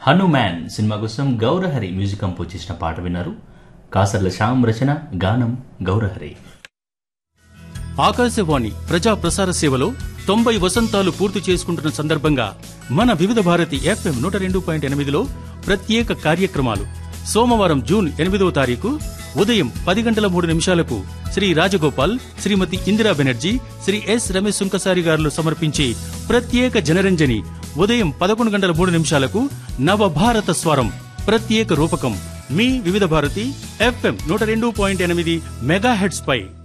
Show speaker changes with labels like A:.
A: Hanuman cinema కోసం Gaurahari music compose చేసిన పాట విన్నారు కాసర్ల శ్యామ్ రచన గానం గౌరహరి
B: ఆకాశవాణి ప్రజా ప్రసార సేవలో తొంభై వసంతాలు పూర్తి చేసుకుంటున్న సందర్భంగా మన వివిధ భారతి ఎఫ్ఎం నూట రెండు పాయింట్ ఎనిమిదిలో ప్రత్యేక కార్యక్రమాలు సోమవారం జూన్ ఎనిమిదవ తారీఖు ఉదయం పది గంటల మూడు నిమిషాలకు శ్రీ రాజగోపాల్ శ్రీమతి ఇందిరా బెనర్జీ శ్రీ ఎస్ రమేష్ సుంకసారి గారులు సమర్పించే ప్రత్యేక జనరంజని ఉదయం పదకొండు గంటల మూడు నిమిషాలకు నవభారత స్వరం ప్రత్యేక రూపకం మీ వివిధ భారతి ఎఫ్ఎం నూట రెండు పాయింట్ ఎనిమిది మెగాహెడ్స్ పై